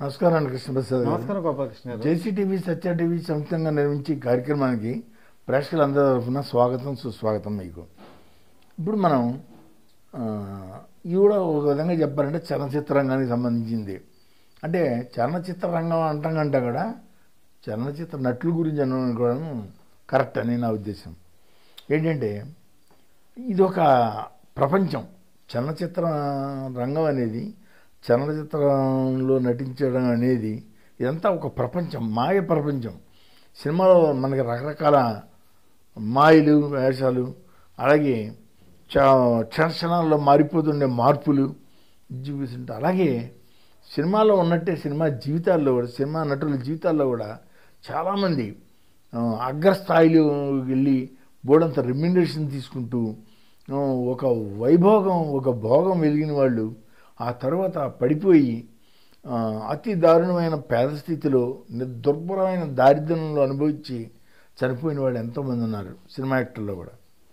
నమస్కారం అండి కృష్ణప్రసాద్ గారు. నమస్కారం గోపాలకృష్ణ గారు జేసీ టీవీ సత్య టీవీ సంయుక్తంగా నిర్మించి ఈ కార్యక్రమానికి ప్రేక్షకులందరి తరఫున స్వాగతం సుస్వాగతం మీకు ఇప్పుడు మనం ఆ, ఇది కూడా ఒక విధంగా చెప్పాలంటే చలనచిత్ర రంగానికి సంబంధించింది అంటే చలనచిత్ర రంగం అంటాం కంటే కూడా చలనచిత్ర నటుల గురించి అనుకోవడం కరెక్ట్ అని నా ఉద్దేశం ఏంటంటే ఇది ఒక ప్రపంచం చలనచిత్ర రంగం అనేది చలనచిత్రంలో నటించడం అనేది ఇదంతా ఒక ప్రపంచం మాయ ప్రపంచం సినిమాలో మనకి రకరకాల మాయలు వేషాలు అలాగే చ క్షణ క్షణాల్లో మారిపోతుండే మార్పులు చూపిస్తుంటే అలాగే సినిమాలో ఉన్నట్టే సినిమా జీవితాల్లో కూడా సినిమా నటుల జీవితాల్లో కూడా చాలామంది ఆ, అగ్రస్థాయిలో వెళ్ళి బోర్డంత రెమ్యునరేషన్ తీసుకుంటూ ఆ, ఒక వైభోగం ఒక భోగం వెలిగిన వాళ్ళు ఆ తర్వాత పడిపోయి ఆ, అతి దారుణమైన పేద స్థితిలో ని- దుర్భరమైన దారిద్ర్యంలో అనుభవించి చనిపోయిన వాళ్ళు ఎంతోమంది ఉన్నారు సినిమా యాక్టర్లో కూడా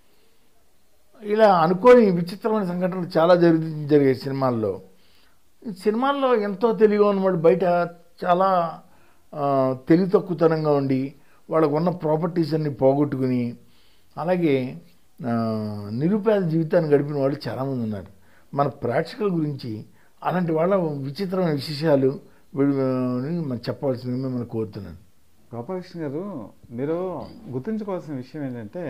ఇలా అనుకోని విచిత్రమైన సంఘటనలు చాలా జరుగు జరిగాయి సినిమాల్లో సినిమాల్లో ఎంతో తెలివిగా ఉన్నవాడు బయట చాలా ఆ, తెలివి తక్కువతనంగా ఉండి వాళ్ళకు ఉన్న ప్రాపర్టీస్ అన్ని పోగొట్టుకుని అలాగే ఆ, నిరుపేద జీవితాన్ని గడిపిన వాళ్ళు చాలామంది ఉన్నారు మన ప్రేక్షకుల గురించి అలాంటి వాళ్ళ విచిత్రమైన విశేషాలు వీడు- మనం చెప్పవలసింది మిమ్మల్ని కోరుతున్నాను గోపాలకృష్ణ గారు మీరు గుర్తుంచుకోవాల్సిన విషయం ఏంటంటే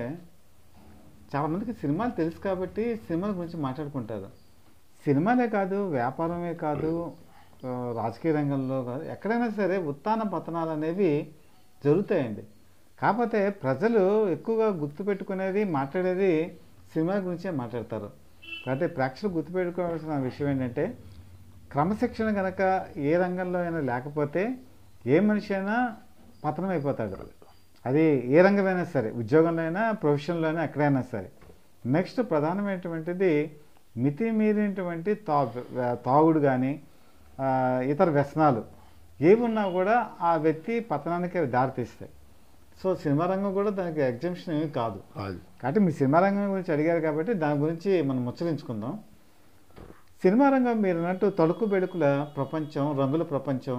చాలా మందికి సినిమాలు తెలుసు కాబట్టి సినిమాల గురించి మాట్లాడుకుంటారు సినిమాలే కాదు వ్యాపారమే కాదు ఆ, రాజకీయ రంగంలో కాదు ఎక్కడైనా సరే ఉత్థాన పతనాలు అనేవి జరుగుతాయండి కాకపోతే ప్రజలు ఎక్కువగా గుర్తుపెట్టుకునేది మాట్లాడేది సినిమా గురించే మాట్లాడతారు కాబట్టి ప్రేక్షకులు గుర్తుపెట్టుకోవాల్సిన విషయం ఏంటంటే క్రమశిక్షణ కనుక ఏ రంగంలో అయినా లేకపోతే ఏ మనిషి అయినా పతనం అయిపోతాడు అది ఏ రంగమైనా సరే ఉద్యోగంలో అయినా ప్రొఫెషన్లో అయినా ఎక్కడైనా సరే నెక్స్ట్ ప్రధానమైనటువంటిది మితిమీరినటువంటి తా తాగుడు కానీ ఇతర వ్యసనాలు ఏవి ఉన్నా కూడా ఆ వ్యక్తి పతనానికి అవి దారితీస్తాయి సో సినిమా రంగం కూడా దానికి ఎగ్జామ్షన్ ఏమీ కాదు కాదు కాబట్టి మీ సినిమా రంగం గురించి అడిగారు కాబట్టి దాని గురించి మనం ముచ్చరించుకుందాం సినిమా రంగం మీరు అన్నట్టు తడుకు బెడుకుల ప్రపంచం రంగుల ప్రపంచం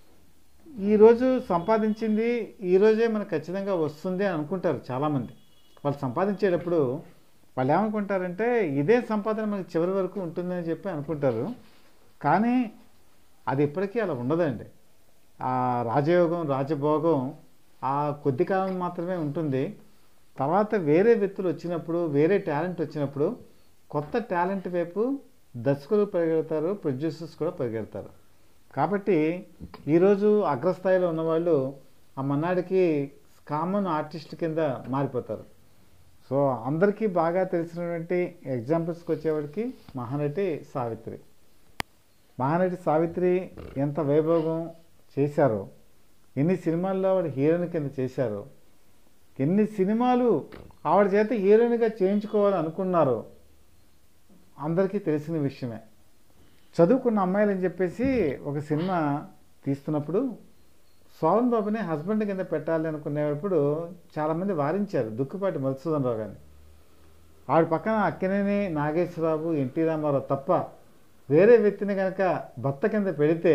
ఈరోజు సంపాదించింది ఈరోజే మనకు ఖచ్చితంగా వస్తుంది అని అనుకుంటారు చాలామంది వాళ్ళు సంపాదించేటప్పుడు వాళ్ళు ఏమనుకుంటారంటే ఇదే సంపాదన మనకి చివరి వరకు ఉంటుందని చెప్పి అనుకుంటారు కానీ అది ఇప్పటికీ అలా ఉండదండి ఆ రాజయోగం రాజభోగం ఆ కొద్ది కాలం మాత్రమే ఉంటుంది తర్వాత వేరే వ్యక్తులు వచ్చినప్పుడు వేరే టాలెంట్ వచ్చినప్పుడు కొత్త టాలెంట్ వైపు దర్శకులు పరిగెడతారు ప్రొడ్యూసర్స్ కూడా పరిగెడతారు కాబట్టి ఈరోజు అగ్రస్థాయిలో ఉన్నవాళ్ళు ఆ మన్నాడికి కామన్ ఆర్టిస్ట్ కింద మారిపోతారు సో అందరికీ బాగా తెలిసినటువంటి ఎగ్జాంపుల్స్కి వచ్చేవాడికి మహానటి సావిత్రి మహానటి సావిత్రి ఎంత వైభోగం చేశారో ఎన్ని సినిమాల్లో ఆవిడ హీరోయిన్ కింద చేశారో ఎన్ని సినిమాలు ఆవిడ చేత హీరోయిన్గా చేయించుకోవాలని అనుకున్నారో అందరికీ తెలిసిన విషయమే చదువుకున్న అమ్మాయిలు అని చెప్పేసి ఒక సినిమా తీస్తున్నప్పుడు సోమన్ బాబుని హస్బెండ్ కింద పెట్టాలి అనుకునేటప్పుడు చాలామంది వారించారు దుక్కుపాటి మధుసూదన్ రావు గారిని ఆవిడ పక్కన అక్కినేని నాగేశ్వరరావు ఎన్టీ రామారావు తప్ప వేరే వ్యక్తిని కనుక భర్త కింద పెడితే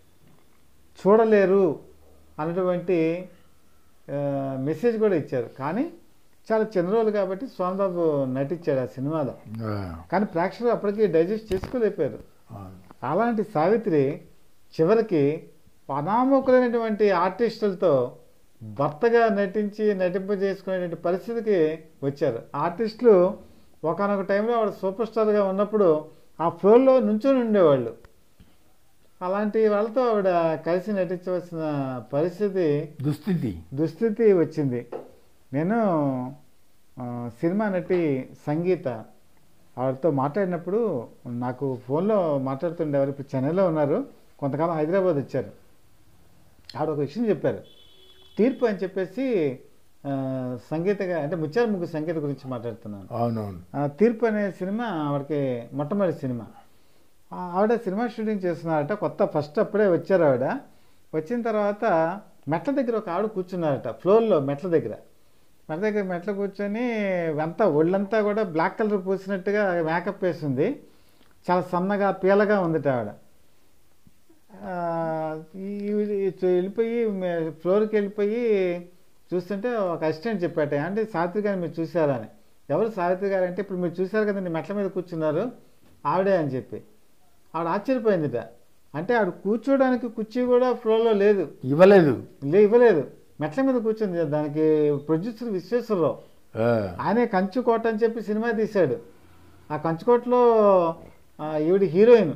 చూడలేరు అన్నటువంటి ఆ, మెసేజ్ కూడా ఇచ్చారు కానీ చాలా చిన్న రోజులు కాబట్టి స్వామిబాబు నటించాడు ఆ సినిమాలో ఆ, కానీ ప్రేక్షకులు అప్పటికి డైజెస్ట్ చేసుకోలేకపోయారు ఆ, అలాంటి సావిత్రి చివరికి అనామకులైనటువంటి ఆర్టిస్టులతో భర్తగా నటించి నటింపజేసుకునేటువంటి పరిస్థితికి వచ్చారు ఆర్టిస్టులు ఒకనొక టైంలో ఆవిడ సూపర్ స్టార్గా ఉన్నప్పుడు ఆ ఫ్లోర్లో నుంచొని ఉండేవాళ్ళు అలాంటి వాళ్ళతో ఆవిడ కలిసి నటించవలసిన పరిస్థితి దుస్థితి దుస్థితి వచ్చింది నేను ఆ, సినిమా నటి సంగీత ఆవిడతో మాట్లాడినప్పుడు నాకు ఫోన్లో మాట్లాడుతుండేవారు ఇప్పుడు చెన్నైలో ఉన్నారు కొంతకాలం హైదరాబాద్ వచ్చారు ఆవిడ ఒక విషయం చెప్పారు తీర్పు అని చెప్పేసి ఆ, సంగీతగా అంటే ముత్యాల ముగ్గు సంగీత గురించి మాట్లాడుతున్నాను అవునవును ఆ, తీర్పు అనే సినిమా ఆవిడకి మొట్టమొదటి సినిమా ఆ, ఆవిడ సినిమా షూటింగ్ చేస్తున్నారట కొత్త ఫస్ట్ అప్పుడే వచ్చారు ఆవిడ వచ్చిన తర్వాత మెట్ల దగ్గర ఒక ఆవిడ కూర్చున్నారట ఫ్లోర్లో మెట్ల దగ్గర మెట్ల దగ్గర మెట్ల కూర్చొని అంతా ఒళ్ళంతా కూడా బ్లాక్ కలర్ పూసినట్టుగా మేకప్ వేసింది చాలా సన్నగా పీలగా ఉందిట ఆవిడ ఆ, ఈ- ఈ- ఈ వెళ్ళిపోయి మే- ఫ్లోర్కి వెళ్ళిపోయి చూస్తుంటే ఒక అసిస్టెంట్ చెప్పాట అంటే సావిత్రి గారిని మీరు చూసారా అని ఎవరు సావిత్రి గారు అంటే ఇప్పుడు మీరు చూసారు కదండి మెట్ల మీద కూర్చున్నారు ఆవిడే అని చెప్పి ఆవిడ ఆశ్చర్యపోయిందిట అంటే ఆవిడ కూర్చోడానికి కుర్చీ కూడా ఫ్లోర్లో లేదు ఇవ్వలేదు లే ఇవ్వలేదు మెట్ల మీద కూర్చుంది దానికి ప్రొడ్యూసర్ విశ్వేశ్వరరావు ఆ, ఆయనే కంచుకోట అని చెప్పి సినిమా తీశాడు ఆ కంచుకోటలో ఆ, ఈవిడ హీరోయిన్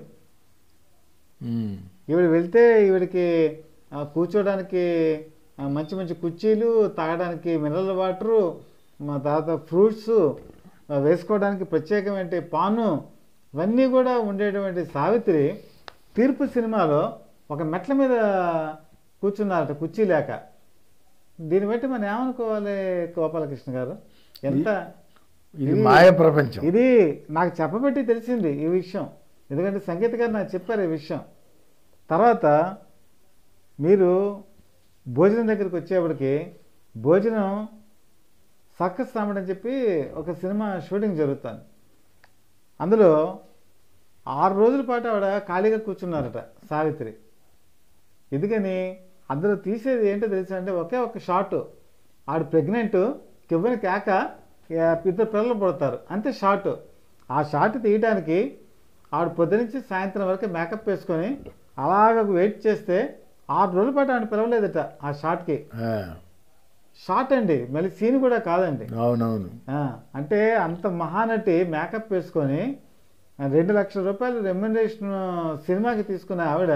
ఉమ్, ఈవిడ వెళ్తే ఈవిడికి ఆ, కూర్చోడానికి ఆ, మంచి మంచి కుర్చీలు తాగడానికి మినరల్ వాటరు మా తర్వాత ఫ్రూట్స్ ఆ, వేసుకోవడానికి ప్రత్యేకమైన పాను ఇవన్నీ కూడా ఉండేటువంటి సావిత్రి తీర్పు సినిమాలో ఒక మెట్ల మీద కూర్చున్నారట కుర్చీ లేక దీన్ని బట్టి మనం ఏమనుకోవాలి గోపాలకృష్ణ గారు ఎంత ఇది మాయ ప్రపంచం ఇది నాకు చెప్పబట్టి తెలిసింది ఈ విషయం ఎందుకంటే సంగీత గారు నాకు చెప్పారు ఈ విషయం తర్వాత మీరు భోజనం దగ్గరికి వచ్చేప్పటికి భోజనం సర్కస్ రాముడు అని చెప్పి ఒక సినిమా షూటింగ్ జరుగుతుంది అందులో ఆరు రోజుల పాటు ఆవిడ ఖాళీగా కూర్చున్నారట సావిత్రి ఎందుకని అందులో తీసేది ఏంటో తెలుసా అంటే ఒకే ఒక షాట్ ఆవిడ ప్రెగ్నెంట్ కివ్వని కేక ఆ, ఇద్దరు పిల్లలు పుడతారు అంతే షాట్ ఆ షాట్ తీయడానికి ఆవిడ పొద్దునుంచి సాయంత్రం వరకు మేకప్ వేసుకొని అలాగ వెయిట్ చేస్తే ఆరు రోజుల పాటు ఆవిడ పిలవలేదట ఆ షాట్కి ఆ, షాట్ అండి మళ్ళీ సీన్ కూడా కాదండి అవునవును ఆ, అంటే అంత మహానటి మేకప్ వేసుకొని ఆ, రెండు లక్షల రూపాయలు రెమ్యునరేషన్ సినిమాకి తీసుకున్న ఆవిడ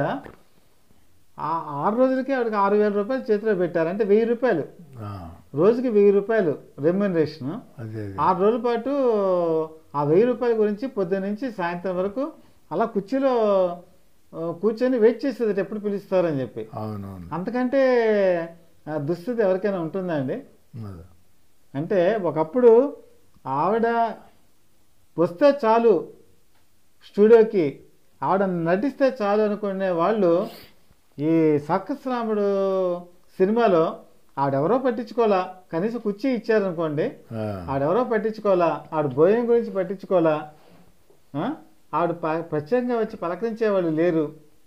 ఆ ఆరు రోజులకి ఆవిడకి ఆరు వేల రూపాయలు చేతిలో పెట్టారు అంటే వెయ్యి రూపాయలు ఆ, రోజుకి వెయ్యి రూపాయలు రెమ్యునరేషన్ అదే అదే. ఆరు రోజుల పాటు ఆ వెయ్యి రూపాయల గురించి పొద్దున్న నుంచి సాయంత్రం వరకు అలా కుర్చీలో ఆ, కూర్చొని వెయిట్ చేసేది ఎప్పుడు పిలుస్తారని చెప్పి అవునవును అంతకంటే ఆ, దుస్థితి ఎవరికైనా ఉంటుందా అండి అదే. అంటే ఒకప్పుడు ఆవిడ వస్తే చాలు స్టూడియోకి ఆవిడ నటిస్తే చాలు అనుకునే వాళ్ళు ఈ సర్కస్ రాముడు సినిమాలో ఆవిడెవరో పట్టించుకోవాలా కనీసం కుర్చీ ఇచ్చారనుకోండి ఆ, ఆవిడెవరో పట్టించుకోవాలా ఆవిడ భోజనం గురించి పట్టించుకోవాలా ఆ? ఆవిడ ప- ప్రత్యేకంగా వచ్చి పలకరించే వాళ్ళు లేరు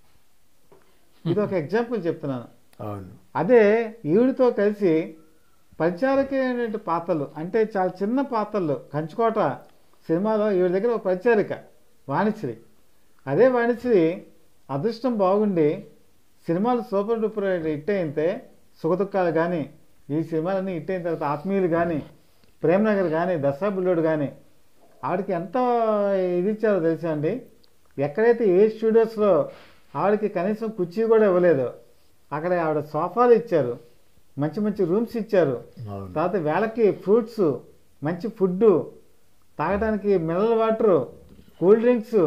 ఇది ఒక ఎగ్జాంపుల్ చెప్తున్నాను అవును అదే ఈవిడితో కలిసి పరిచారకమైన పాత్రలు అంటే చాలా చిన్న పాత్రలు కంచుకోట సినిమాలో ఈవిడ దగ్గర ఒక పరిచారిక వాణిశ్రీ అదే వాణిశ్రీ అదృష్టం బాగుండి సినిమాలు సూపర్ డూపర్ హిట్ అయితే సుఖదుఖాలు కానీ ఈ సినిమాలన్నీ హిట్ అయిన తర్వాత ఆత్మీయులు కానీ ప్రేమనగర్ కానీ దసరా బుల్లోడు కానీ ఆవిడకి ఎంత ఇది ఇచ్చారో తెలుసా అండి ఎక్కడైతే ఏ స్టూడియోస్లో ఆవిడకి కనీసం కుర్చీ కూడా ఇవ్వలేదు అక్కడ ఆవిడ సోఫాలు ఇచ్చారు మంచి మంచి రూమ్స్ ఇచ్చారు అవును తర్వాత వేళకి ఫ్రూట్స్ మంచి ఫుడ్ తాగడానికి mineral water cool drinks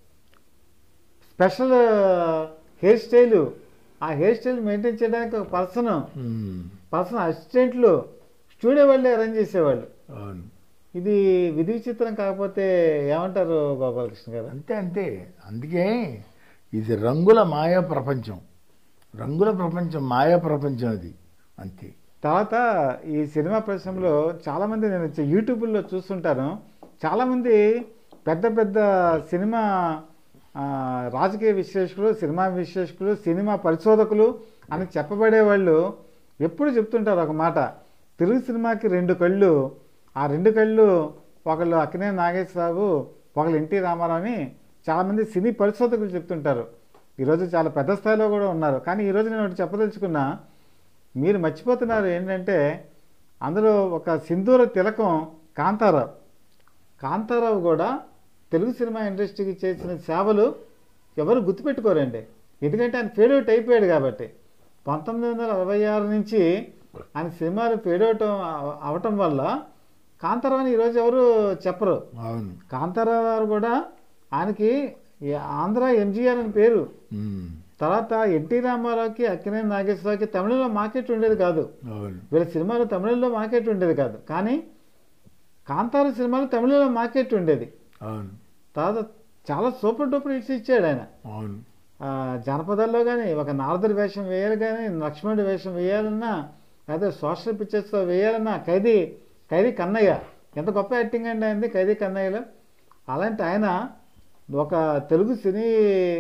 special hair style ఆ హెయిర్ స్టైల్ మెయింటైన్ చేయడానికి ఒక పర్సన్ ఉమ్, పర్సన్ అసిస్టెంట్లు స్టూడియో వాళ్ళే అరేంజ్ చేసేవాళ్ళు అవును ఇది విధి విచిత్రం కాకపోతే ఏమంటారు గోపాలకృష్ణ గారు అంతే అంతే అందుకే ఇది రంగుల మాయా ప్రపంచం రంగుల ప్రపంచం మాయా ప్రపంచం అది అంతే తర్వాత ఈ సినిమా పరిశ్రమలో చాలామంది నేను చ- యూట్యూబ్లో చూస్తుంటాను చాలామంది పెద్ద పెద్ద సినిమా ఆ, రాజకీయ విశ్లేషకులు సినిమా విశ్లేషకులు సినిమా పరిశోధకులు అని చెప్పబడే వాళ్ళు ఎప్పుడు చెప్తుంటారు ఒక మాట తెలుగు సినిమాకి రెండు కళ్ళు ఆ రెండు కళ్ళు ఒకళ్ళు అక్కినే నాగేశ్వరరావు ఒకళ్ళు ఎన్టీ రామారావు అని చాలామంది సినీ పరిశోధకులు చెప్తుంటారు ఈరోజు చాలా పెద్ద స్థాయిలో కూడా ఉన్నారు కానీ ఈరోజు నేను ఒకటి చెప్పదలుచుకున్నా మీరు మర్చిపోతున్నారు ఏంటంటే అందులో ఒక సింధూర తిలకం కాంతారావు కాంతారావు కూడా తెలుగు సినిమా ఇండస్ట్రీకి చేసిన సేవలు ఎవరు గుర్తుపెట్టుకోరండి ఎందుకంటే ఆయన ఫేడ్ అవుట్ అయిపోయాడు కాబట్టి పంతొమ్మిది వందల అరవై ఆరు నుంచి ఆయన సినిమాలు ఫేడ్ అవుట్ అవ- అవటం వల్ల కాంతారావు అని ఈరోజు ఎవరు చెప్పరు అవును కాంతారావు గారు కూడా ఆయనకి ఈ ఆంధ్ర ఎంజీఆర్ అని పేరు ఉమ్, తర్వాత ఎన్టీ రామారావుకి అక్కినేని నాగేశ్వరరావుకి తమిళంలో మార్కెట్ ఉండేది కాదు అవును వీళ్ళ సినిమాలు తమిళంలో మార్కెట్ ఉండేది కాదు కానీ కాంతార సినిమాలు తమిళంలో మార్కెట్ ఉండేది అవును తర్వాత చాలా సూపర్ డూపర్ హిట్స్ ఇచ్చాడు ఆయన అవును ఆ, జానపదాల్లో కానీ ఒక నారదుడి వేషం వేయాలి కానీ లక్ష్మణుడి వేషం వేయాలన్నా లేదా సోషల్ పిక్చర్స్లో వేయాలన్నా ఖైదీ ఖైదీ కన్నయ్య ఎంత గొప్ప యాక్టింగ్ అండి ఆయనది ఖైదీ కన్నయ్యలో అలాంటి ఆయన ఒక తెలుగు సినీ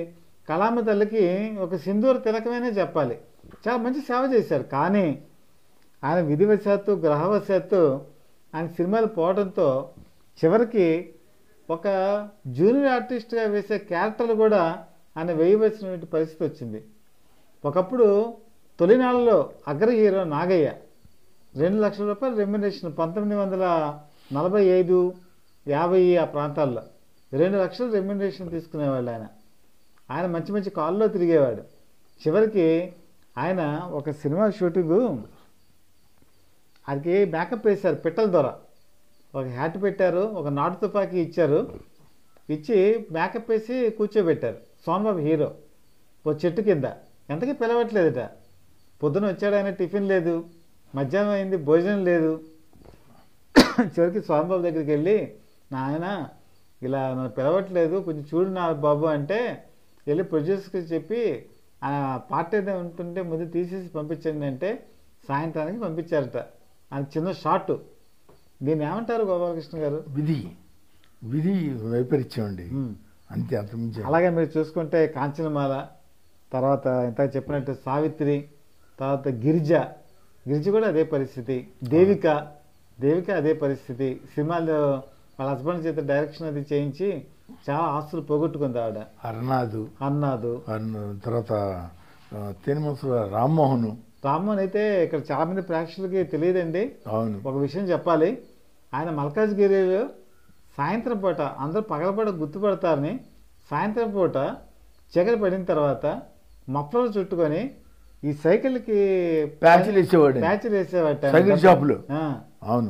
కళామ తల్లికి ఒక సింధూర తిలకమేనే చెప్పాలి చాలా మంచి సేవ చేశారు కానీ ఆయన విధివశాత్తు గ్రహవశాత్తు ఆయన సినిమాలు పోవడంతో చివరికి ఒక జూనియర్ ఆర్టిస్ట్గా వేసే క్యారెక్టర్లు కూడా ఆయన వేయవలసినటువంటి పరిస్థితి వచ్చింది ఒకప్పుడు తొలినాళ్ళలో అగ్ర హీరో నాగయ్య రెండు లక్షల రూపాయలు రెమ్యునేషన్ పంతొమ్మిది వందల నలభై ఐదు యాభై ఆ ప్రాంతాల్లో రెండు లక్షలు రెమ్యునేషన్ తీసుకునేవాళ్ళు ఆయన ఆయన మంచి మంచి కాల్లో తిరిగేవాడు చివరికి ఆయన ఒక సినిమా షూటింగు అది మేకప్ వేశారు పిట్టల ద్వారా ఒక హ్యాట్ పెట్టారు ఒక నాటు తుపాకీ ఇచ్చారు ఇచ్చి మేకప్ వేసి కూర్చోబెట్టారు సోమబాబు హీరో ఓ చెట్టు కింద ఎంతకీ పిలవట్లేదట పొద్దున వచ్చాడు ఆయన టిఫిన్ లేదు మధ్యాహ్నం అయింది భోజనం లేదు చివరికి స్వామిబాబు దగ్గరికి వెళ్ళి నాయన ఇలా నన్ను పిలవట్లేదు కొంచెం చూడు నా బాబు అంటే వెళ్ళి ప్రొడ్యూసర్కి చెప్పి ఆ పార్ట్ ఏదో ఉంటుంటే ముందు తీసేసి పంపించండి అంటే సాయంత్రానికి పంపించారట అది చిన్న షార్ట్ దీన్ని ఏమంటారు గోపాలకృష్ణ గారు విధి విధి వైపరీత్యం అండి ఉమ్. అంతే అంతమించే అలాగే మీరు చూసుకుంటే కాంచనమాల తర్వాత ఇంత చెప్పినట్టు సావిత్రి తర్వాత గిరిజ గిరిజ కూడా అదే పరిస్థితి దేవిక దేవిక అదే పరిస్థితి సినిమాలో వాళ్ళ హస్బెండ్ చేత డైరెక్షన్ అది చేయించి చాలా ఆస్తులు పోగొట్టుకుంది ఆవిడ అర్నాథ్ అన్నాదు అర్న- తర్వాత ఆ, తేనిమనసుల రామ్మోహన్ రామ్మోహన్ అయితే ఇక్కడ చాలా మంది ప్రేక్షకులకి తెలియదండి అవును ఒక విషయం చెప్పాలి ఆయన మల్కాజ్గిరిలో సాయంత్రం పూట అందరూ పగలపూట గుర్తుపడతారని సాయంత్రం పూట చీకటి పడిన తర్వాత మఫ్లర్ చుట్టుకొని ఈ సైకిల్కి ప్యాచ్లు వేసేవాడు ప్యాచ్లు వేసేవాట ఆయన. సైకిల్ షాపులో ఆ, అవును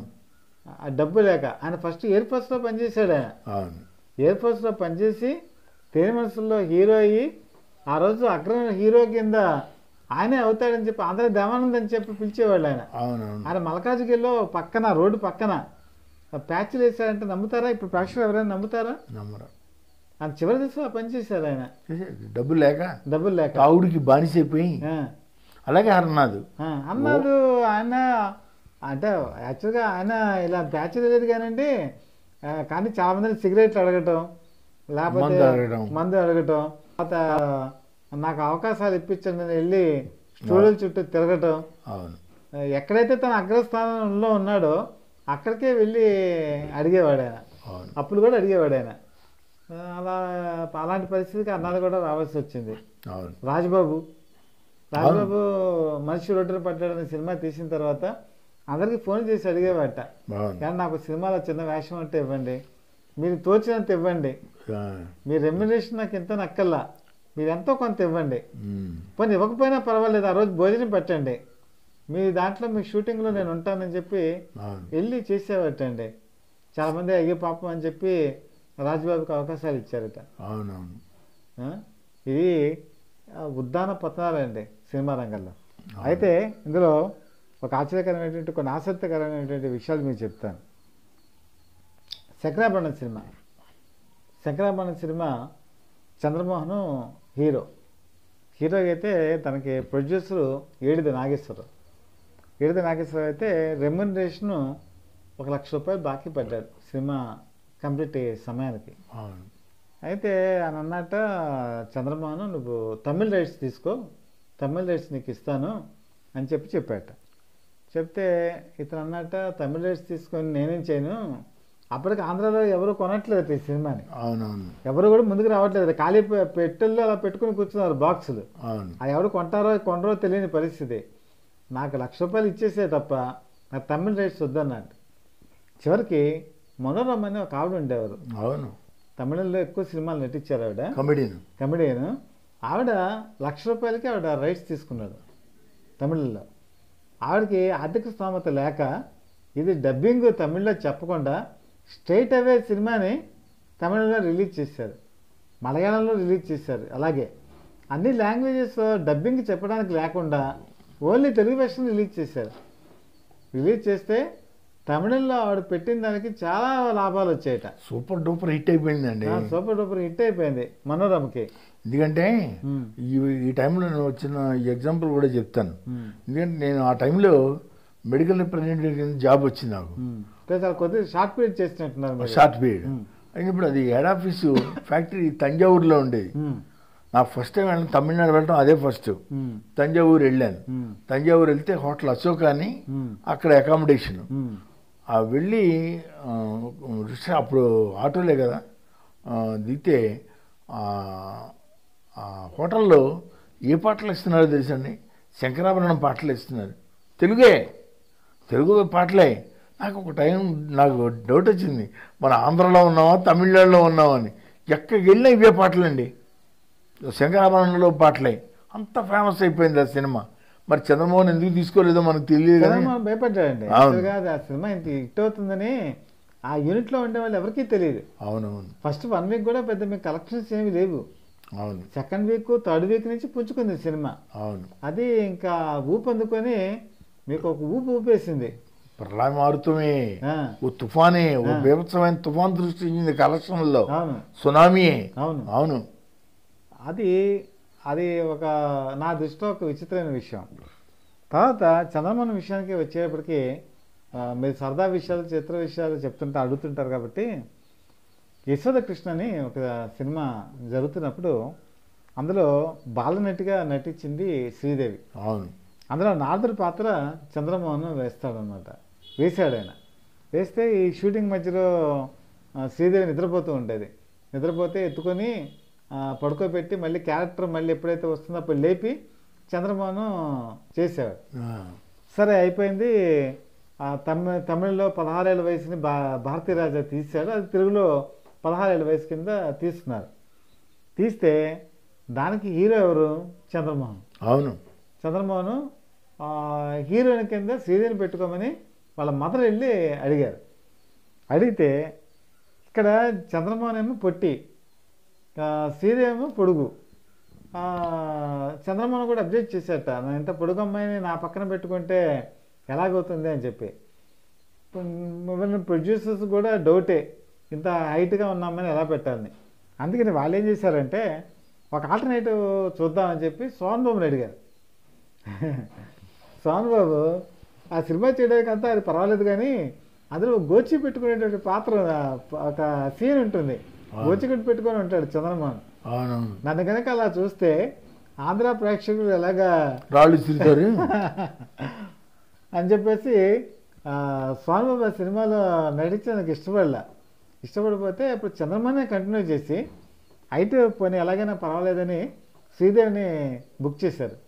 ఆ డబ్బు లేక ఆయన ఫస్ట్ ఎయిర్ ఫోర్స్లో పనిచేశాడు ఆయన అవును ఎయిర్ ఫోర్స్లో పనిచేసి తేని మనసుల్లో హీరో అయ్యి ఆ రోజు అగ్ర హీరో కింద ఆయనే అవుతాడని చెప్పి అందరూ దేవానంద్ అని చెప్పి పిలిచేవాళ్ళు ఆయన అవునవును ఆయన మల్కాజ్గిరిలో పక్కన రోడ్డు పక్కన ఆ ప్యాచ్లు వేసారంటే నమ్ముతారా ఇప్పుడు ప్రేక్షకులు ఎవరైనా నమ్ముతారా నమ్మరు ఆయన చివరి దశలో పనిచేశారు ఆయన చేసేది. డబ్బులు లేక డబ్బులు లేక తావుడికి బానిసైపోయి ఆ, అలాగే అర్నాథ్ ఆ, అన్నాడు ఆయన అంటే యాక్చువల్గా ఆయన ఇలా ప్యాచ్ లేదు కానండి ఆ, కానీ చాలా మంది సిగరెట్లు అడగటం లేకపోతే మందు అడగటం. మందు అడగటం తర్వాత నాకు అవకాశాలు ఇప్పించండి అని వెళ్ళి స్టూడియోల చుట్టూ తిరగటం అవును ఎక్కడైతే తన అగ్రస్థానంలో ఉన్నాడో అక్కడికే వెళ్ళి అడిగేవాడు ఆయన అవును అప్పులు కూడా అడిగేవాడు ఆయన ఆ, అలా అలాంటి పరిస్థితికి అన్నాడు కూడా రావాల్సి వచ్చింది అవును రాజబాబు రాజబాబు మనిషి రొట్టెలు పడ్డాడనే సినిమా తీసిన తర్వాత అందరికి ఫోన్ చేసి అడిగేవాట అవును కానీ నాకు సినిమాలో చిన్న వేషం అంటే ఇవ్వండి మీరు తోచినంత ఇవ్వండి ఆ, మీ రెమ్యునేషన్ నాకు ఎంత నక్కల్లా మీరు ఎంతో కొంత ఇవ్వండి ఉమ్. పోనీ ఇవ్వకపోయినా పర్వాలేదు ఆ రోజు భోజనం పెట్టండి మీ దాంట్లో మీ షూటింగ్లో నేను ఉంటానని చెప్పి అవును వెళ్ళి చేసేవాటండి చాలామంది అయ్యో పాపం అని చెప్పి రాజబాబుకి అవకాశాలు ఇచ్చారట అవునవును ఆ? ఇది ఆ, ఉద్దాన పతనాలండి సినిమా రంగంలో అయితే ఇందులో ఒక ఆశ్చర్యకరమైనటువంటి కొన్ని ఆసక్తికరమైనటువంటి విషయాలు మీకు చెప్తాను Sankarabharanam cinema Sankarabharanam cinema Chandramohan hero hero అయితే తనకి ప్రొడ్యూసరు ఏడిది నాగేశ్వరరావు ఏడిది నాగేశ్వరరావు అయితే రెమ్యునరేషన్ ఒక లక్ష రూపాయలు బాకీ పడ్డాడు సినిమా కంప్లీట్ అయ్యే సమయానికి అవును అయితే ఆయన అన్నట్ట చంద్రమోహన్ నువ్వు తమిళ రైట్స్ తీసుకో తమిళ రైట్స్ నీకు ఇస్తాను అని చెప్పి చెప్పాట చెప్తే ఇతను అన్నట్ట తమిళ రైట్స్ తీసుకొని నేనేం చేయను అప్పటికి ఆంధ్రాలో ఎవరు కొనట్లేదు ఈ సినిమాని అవునవును ఎవరు కూడా ముందుకు రావట్లేదు ఖాళీ పె- పెట్టెల్లో అలా పెట్టుకుని కూర్చున్నారు బాక్సులు అవును అది ఎవరు కొంటారో కొనరో తెలియని పరిస్థితి నాకు లక్ష రూపాయలు ఇచ్చేసే తప్ప నాకు తమిళ రైట్స్ వద్దన్నట్టు చివరికి మనోరమ అని ఒక ఆవిడ ఉండేవారు అవును తమిళంలో ఎక్కువ సినిమాలు నటించారు ఆవిడ కమెడీను కమెడియన్ ఆవిడ లక్ష రూపాయలకి ఆవిడ రైట్స్ తీసుకున్నాడు తమిళంలో ఆవిడకి ఆర్థిక స్తోమత లేక ఇది డబ్బింగ్ తమిళ్లో చెప్పకుండా స్ట్రైట్ అవే సినిమాని తమిళంలో రిలీజ్ చేశారు మలయాళంలో రిలీజ్ చేశారు అలాగే అన్ని లాంగ్వేజెస్ డబ్బింగ్ చెప్పడానికి లేకుండా ఓన్లీ తెలుగు వెర్షన్ రిలీజ్ చేశారు రిలీజ్ చేస్తే తమిళంలో ఆవిడ పెట్టిన దానికి చాలా లాభాలు వచ్చాయట సూపర్ డూపర్ హిట్ అయిపోయిందండి ఆ, సూపర్ డూపర్ హిట్ అయిపోయింది మనోరమకి ఎందుకంటే ఉమ్. ఈ ఈ టైంలో నేను వచ్చిన ఎగ్జాంపుల్ కూడా చెప్తాను ఉమ్. ఎందుకంటే నేను ఆ టైంలో మెడికల్ రిప్రజెంటేటివ్ కింద జాబ్ వచ్చింది నాకు ఉమ్. అంటే చాలా కొద్దిగా షార్ట్ పీరియడ్ చేసినట్టున్నారు మీరు. Short period um. అయినప్పుడు అది హెడ్ ఆఫీసు ఫ్యాక్టరీ తంజావూరులో ఉండేది ఉమ్. నా ఫస్ట్ టైం వెళ్ళాను తమిళనాడు వెళ్ళడం అదే ఫస్ట్ ఉమ్, తంజావూరు వెళ్ళాను ఉమ్, తంజావూరు వెళ్తే హోటల్ అశోక్ అని ఉమ్, అక్కడ అకామిడేషన్ ఉమ్, ఆ వెళ్ళి ఆ, రిక్షా అప్పుడు ఆటోలే కదా ఆ, దిగితే ఆ, ఆ హోటల్లో ఏ పాటలు ఇస్తున్నారో తెలుసండి శంకరాభరణం పాటలు ఇస్తున్నారు తెలుగే తెలుగు పాటలే నాకు ఒక టైం నాకు డౌట్ వచ్చింది మన ఆంధ్రలో ఉన్నామా తమిళనాడులో ఉన్నామా అని ఎక్కడికి వెళ్ళినా ఇవే పాటలండి శంకరాభరణంలో పాటలే అంత ఫేమస్ అయిపోయింది ఆ సినిమా మరి చంద్రమోహన్ ఎందుకు తీసుకోలేదో మనకు తెలియదు కానీ చంద్రమోహన్ భయపడ్డాడండి అవును. యాక్చువల్గా అది ఆ సినిమా ఇంత హిట్ అవుతుందని ఆ యూనిట్లో ఉండే వాళ్ళు ఎవరికీ తెలియదు అవునవును ఫస్ట్ వన్ వీక్ కూడా పెద్ద మీకు కలెక్షన్స్ ఏమి లేవు అవును సెకండ్ వీక్ థర్డ్ వీక్ నుంచి పుంజుకుంది సినిమా అవును అది ఇంకా ఊపు అందుకొని మీకు ఒక ఊపు ఊపేసింది ప్రళయ మారుతమే ఆ, ఓ తుఫానే ఓ ఆ. బీభత్సమైన తుఫాన్ సృష్టించింది కలెక్షన్లో అవును సునామీయే అవును అవును అది అది ఒక నా దృష్టిలో ఒక విచిత్రమైన విషయం తర్వాత చంద్రమోహన్ విషయానికి వచ్చేటప్పటికి ఆ, మీరు సరదా విషయాలు చిత్ర విషయాలు చెప్తుంటే అడుగుతుంటారు కాబట్టి యశోద కృష్ణ అని ఒక సినిమా జరుగుతున్నప్పుడు అందులో బాలనటిగా నటించింది శ్రీదేవి అవును అందులో నారదుడి పాత్ర చంద్రమోహన్ వేస్తాడనమాట వేశాడు ఆయన వేస్తే ఈ షూటింగ్ మధ్యలో ఆ, శ్రీదేవి నిద్రపోతూ ఉండేది నిద్రపోతే ఎత్తుకొని ఆ, పడుకోబెట్టి మళ్ళీ క్యారెక్టర్ మళ్ళీ ఎప్పుడైతే వస్తుందో అప్పుడు లేపి చంద్రమోహన్ చేసేవాడు ఆ, సరే అయిపోయింది ఆ తమిళ తమిళ్లో పదహారేళ్ళ వయసుని భా భారతీరాజా తీశాడు అది తెలుగులో పదహారేళ్ళ వయసు కింద తీస్తున్నారు తీస్తే దానికి హీరో ఎవరు చంద్రమోహన్ అవును చంద్రమోహన్ ఆ, హీరోయిన్ కింద శ్రీదేవిని పెట్టుకోమని వాళ్ళ మదర్ వెళ్ళి అడిగారు అడిగితే ఇక్కడ చంద్రమోహన్ ఏమో పొట్టి ఆ, శ్రీదేవి ఏమో పొడుగు ఆ, చంద్రమోహన్ కూడా అబ్జెక్ట్ చేశాట నా ఇంత పొడుగు అమ్మాయిని నా పక్కన పెట్టుకుంటే ఎలాగవుతుంది అని చెప్పి ప్రొడ్యూసర్స్ కూడా డౌటే ఇంత హైట్గా ఉన్న అమ్మాయిని ఎలా పెట్టాలని అందుకని వాళ్ళు ఏం చేశారంటే ఒక ఆల్టర్నేటివ్ చూద్దామని చెప్పి సోహన్ బాబుని అడిగారు సోహన్ బాబు ఆ సినిమా చేయడానికి అంతా అది పర్వాలేదు కానీ అందులో గోచి పెట్టుకునేటువంటి పాత్ర ఒక సీన్ ఉంటుంది గోచికట్టు పెట్టుకొని ఉంటాడు చంద్రమోహన్ అవునవును నన్ను కనుక అలా చూస్తే ఆంధ్ర ప్రేక్షకులు ఎలాగా రాళ్ళు తిరుగుతారు అని చెప్పేసి ఆ, స్వామిబాబు ఆ సినిమాలో నటించి నాకు ఇష్టపడలే ఇష్టపడిపోతే ఇప్పుడు చంద్రమోహనే కంటిన్యూ చేసి అయితే పోనీ ఎలాగైనా పర్వాలేదని శ్రీదేవిని బుక్ చేశారు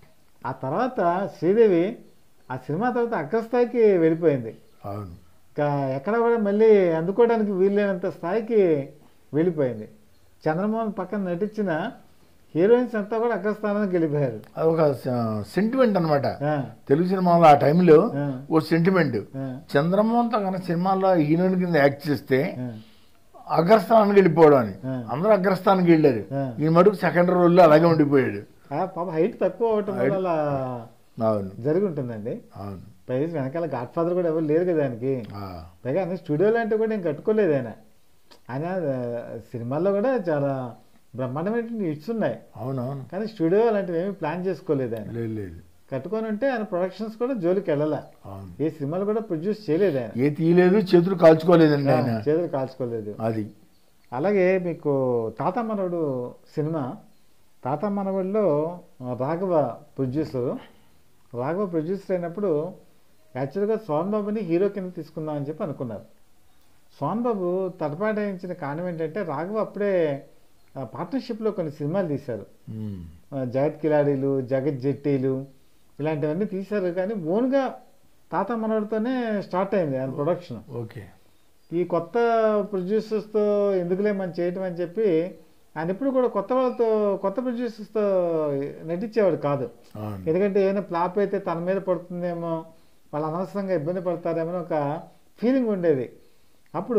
ఆ తర్వాత శ్రీదేవి ఆ సినిమా తర్వాత అగ్రస్థాయికి వెళ్ళిపోయింది అవును ఇంకా ఎక్కడ కూడా మళ్ళీ అందుకోవడానికి వీల్లేనంత స్థాయికి వెళ్ళిపోయింది చంద్రమోహన్ పక్కన నటించిన హీరోయిన్స్ అంతా కూడా అగ్రస్థానానికి వెళ్ళిపోయారు అది ఒక సెంటిమెంట్ అనమాట ఆ, తెలుగు సినిమాలో ఆ టైంలో ఆ, ఓ సెంటిమెంట్ ఆ, చంద్రమోహన్తో కనుక సినిమాలో హీరోయిన్ కింద యాక్ట్ చేస్తే ఆ, అగ్రస్థానానికి వెళ్ళిపోవడం అని ఆ. అందరూ అగ్రస్థానానికి వెళ్ళారు ఆ. ఈ మటుకు సెకండ్ రోల్లో అలాగే ఉండిపోయాడు ఆ, పాప హైట్ తక్కువ అవటం వల్ల అలా అవును జరిగి ఉంటుందండి అవును పైగా వెనకాల గాడ్ ఫాదర్ కూడా ఎవరు లేరు కదా దానికి ఆ, పైగా అన్ని స్టూడియో లాంటివి కూడా నేను కట్టుకోలేదు ఆయన ఆయన ఆ, సినిమాల్లో కూడా చాలా బ్రహ్మాండమైన హిట్స్ ఉన్నాయి అవునవును కానీ స్టూడియో లాంటివి ఏమీ ప్లాన్ చేసుకోలేదు ఆయన లేదు లేదు కట్టుకొని ఉంటే ఆయన ప్రొడక్షన్స్ కూడా జోలికి వెళ్ళాల అవును ఏ సినిమాలు కూడా ప్రొడ్యూస్ చేయలేదు ఆయన ఏ తీయలేదు చేతులు కాల్చుకోలేదండి ఆయన చేతులు కాల్చుకోలేదు అది అలాగే మీకు తాత మనవడు సినిమా తాత మనవడిలో ఆ, రాఘవ ప్రొడ్యూసరు రాఘవ ప్రొడ్యూసర్ అయినప్పుడు యాక్చువల్గా సోహన్ బాబుని హీరో కింద తీసుకుందామని చెప్పి అనుకున్నారు సోహన్ బాబు తడపాటించిన కారణం ఏంటంటే రాఘవ అప్పుడే పార్ట్నర్షిప్లో కొన్ని సినిమాలు తీశారు ఉమ్, ఆ, జగత్ కిలాడీలు జగత్ జట్టీలు ఇలాంటివన్నీ తీశారు కానీ ఓన్గా తాత మనవడితోనే స్టార్ట్ అయింది ఆయన ప్రొడక్షన్ ఓకే ఈ కొత్త ప్రొడ్యూసర్స్తో ఎందుకులే మనం చేయటం అని చెప్పి ఆయన ఎప్పుడు కూడా కొత్త వాళ్ళతో కొత్త ప్రొడ్యూసర్స్తో నటించేవాడు కాదు అవును ఎందుకంటే ఏమైనా ఫ్లాప్ అయితే తన మీద పడుతుందేమో వాళ్ళు అనవసరంగా ఇబ్బంది పడతారేమో అని ఒక ఫీలింగ్ ఉండేది అప్పుడు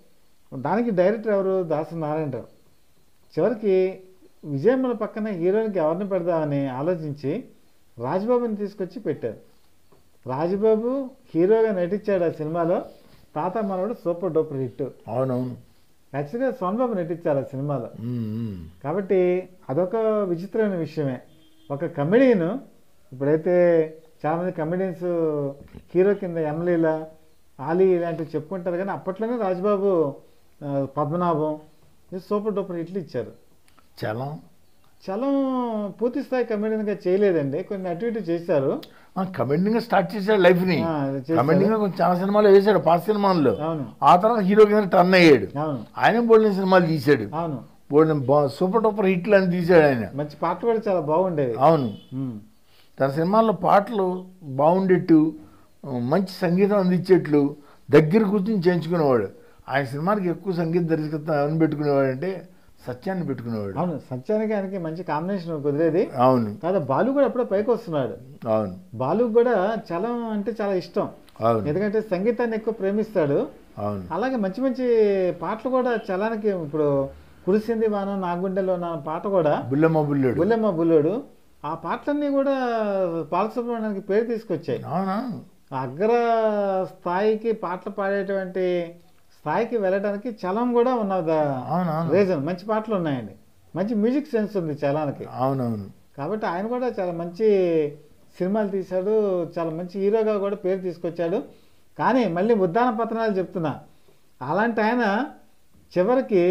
దానికి డైరెక్టర్ ఎవరు దాసు నారాయణరావు చివరికి విజయమ్మల పక్కన హీరోయిన్కి ఎవరిని పెడదామని ఆలోచించి రాజ్బాబుని తీసుకొచ్చి పెట్టారు రాజ్బాబు హీరోగా నటించాడు ఆ సినిమాలో తాత మనవడు సూపర్ డూపర్ హిట్ అవునవును యాక్చువల్గా సోన్బాబు నటించారు ఆ సినిమాలో ఉమ్, ఉమ్. కాబట్టి అదొక విచిత్రమైన విషయమే ఒక కమెడియన్ ఇప్పుడైతే చాలామంది కమెడియన్స్ హీరో కింద ఎమ్లీల ఆలీ ఇలాంటివి చెప్పుకుంటారు కానీ అప్పట్లోనే రాజ్బాబు ఆ, పద్మనాభం ఇది సూపర్ డూపర్ హిట్లు ఇచ్చారు చలం చలం పూర్తి స్థాయి కమెడియన్గా చేయలేదండి కొన్ని అటు ఇటు చేశారు కమెండింగ్ స్టార్ట్ చేశాడు లైఫ్ ని ఆ, చేశాడు. కమెండింగ్ కొంచెం చాలా సినిమాలు వేశాడు పాత సినిమాల్లో అవును ఆ తర్వాత హీరో కింద టర్న్ అయ్యాడు అవును ఆయన బోల్డెన్ సినిమాలు తీశాడు అవును బోల్డెన్ సూపర్ టూపర్ హిట్లు అని తీశాడు ఆయన మంచి పాటలు కూడా చాలా బాగుండేవి అవును ఉమ్. తన సినిమాల్లో పాటలు బాగుండేట్టు మంచి సంగీతం అందించేట్లు దగ్గర కూర్చుని చేయించుకునేవాడు ఆయన సినిమాకి ఎక్కువ సంగీత దర్శకత్వం ఎవరిని పెట్టుకునేవాడు అంటే సత్యాన్ని పెట్టుకునేవాడు అవును సత్యానికి ఆయనకి మంచి కాంబినేషన్ కుదిరేది అవును కాదు బాలు కూడా అప్పుడే పైకి వస్తున్నాడు అవును బాలు కూడా చాలా అంటే చాలా ఇష్టం అవును ఎందుకంటే సంగీతాన్ని ఎక్కువ ప్రేమిస్తాడు అవును అలాగే మంచి మంచి పాటలు కూడా చలానికి ఇప్పుడు కురిసింది వానం నా గుండెలో నా పాట కూడా బుల్లెమ్మ బుల్లెడు బుల్లెమ్మ బుల్లోడు ఆ పాటలన్నీ కూడా బాలసుబ్రహ్మణ్యానికి పేరు తీసుకొచ్చాయి అవునా అగ్ర స్థాయికి పాటలు పాడేటువంటి స్థాయికి వెళ్ళడానికి చలం కూడా ఉన్నది అవునవును రీజన్ మంచి పాటలు ఉన్నాయండి మంచి మ్యూజిక్ సెన్స్ ఉంది చలానికి అవునవును కాబట్టి ఆయన కూడా చాలా మంచి సినిమాలు తీశాడు చాలా మంచి హీరోగా కూడా పేరు తీసుకొచ్చాడు కానీ మళ్ళీ ఉద్దాన పతనాలు చెప్తున్నా అలాంటి ఆయన చివరికి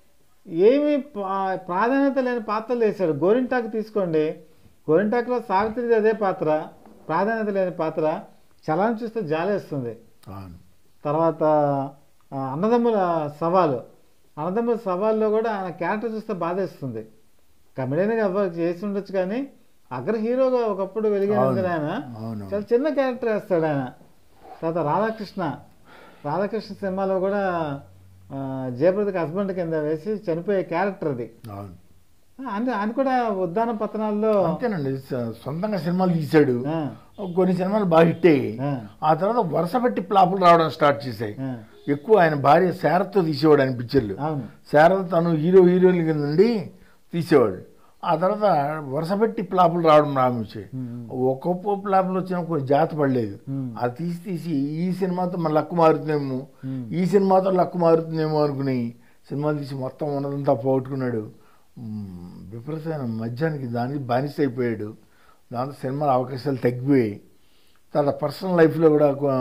ఏమీ పా- ప్రాధాన్యత లేని పాత్రలు వేశాడు గోరింటాకు తీసుకోండి గోరింటాకులో సావిత్రిది అదే పాత్ర ప్రాధాన్యత లేని పాత్ర చలాన్ని చూస్తే జాలేస్తుంది అవును తర్వాత ఆ, అన్నదమ్ముల సవాలు అన్నదమ్ముల సవాల్లో కూడా ఆయన క్యారెక్టర్ చూస్తే బాధేస్తుంది కమెడియన్గా అవ్వ చేసి ఉండొచ్చు కానీ అగ్ర హీరోగా ఒకప్పుడు వెలిగినందుకు ఆయన అవును చాలా చిన్న క్యారెక్టర్ వేస్తాడు ఆయన తర్వాత రాధాకృష్ణ రాధాకృష్ణ సినిమాలో కూడా ఆ, జయప్రదకి హస్బెండ్ కింద వేసి చనిపోయే క్యారెక్టర్ అది అవును ఆయన ఆయన కూడా ఉద్దాన పతనాల్లో అంతేనండి స- సొంతంగా సినిమాలు తీశాడు ఆ, కొన్ని సినిమాలు బాగా హిట్ అయ్యాయి ఆ, ఆ తర్వాత వరుస పెట్టి ప్లాపులు రావడం స్టార్ట్ చేశాయి ఆ, ఎక్కువ ఆయన భార్య శారత్తో తీసేవాడు ఆయన పిక్చర్లు అవును శారద తను హీరో హీరోయిన్ కింద నుండి తీసేవాడు ఆ తర్వాత వరుస పెట్టి ప్లాపులు రావడం ప్రారంభించాయి ఉమ్, ఒక్కొక్క ప్లాపులు వచ్చినా కొన్ని జాత పడలేదు ఉమ్, అది తీసి తీసి ఈ సినిమాతో మన లక్కు మారుతుందేమో ఉమ్. ఈ సినిమాతో లక్కు మారుతుందేమో అనుకుని సినిమాలు తీసి మొత్తం ఉన్నదంతా పోగొట్టుకున్నాడు మ్మ్, విపరీతమైన మద్యానికి దానికి బానిస అయిపోయాడు దాంతో సినిమాల అవకాశాలు తగ్గిపోయాయి తర్వాత పర్సనల్ లైఫ్లో కూడా కొ-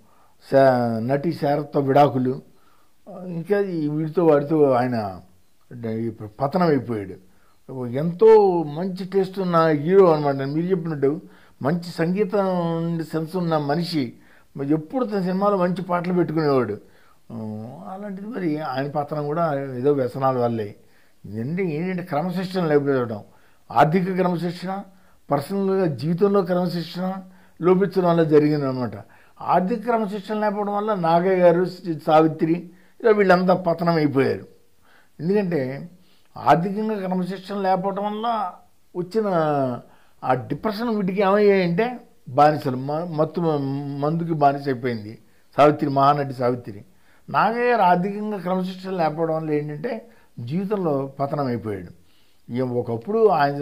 శా- నటి శారత్తో విడాకులు ఇంకా ఈ వీడితో వాడితో ఆయన ఇప్పుడు పతనం అయిపోయాడు ఎంతో మంచి టేస్ట్ ఉన్న హీరో అనమాట మీరు చెప్పినట్టు మంచి సంగీతం నుండి సెన్స్ ఉన్న మనిషి మరి ఎప్పుడు తన సినిమాలో మంచి పాటలు పెట్టుకునేవాడు ఆ, అలాంటిది మరి ఆయన పతనం కూడా ఏదో వ్యసనాల వల్లే ఇదంటే ఏంటంటే క్రమశిక్షణ లేకపోవడం ఆర్థిక క్రమశిక్షణ పర్సనల్గా జీవితంలో క్రమశిక్షణ లోపించడం వల్ల జరిగింది అనమాట ఆర్థిక క్రమశిక్షణ లేకపోవడం వల్ల నాగయ్య గారు సావిత్రి ఇలా వీళ్ళంతా పతనం అయిపోయారు ఎందుకంటే ఆర్థికంగా క్రమశిక్షణ లేకపోవడం వల్ల వచ్చిన ఆ డిప్రెషన్ వీటికి ఏమయ్యాయంటే బానిసలు మ- మత్తు మ- మందుకి బానిస అయిపోయింది సావిత్రి మహానటి సావిత్రి నాగయ్య గారు ఆర్థికంగా క్రమశిక్షణ లేకపోవడం వల్ల ఏంటంటే జీవితంలో పతనం అయిపోయాడు ఇక ఒకప్పుడు ఆయన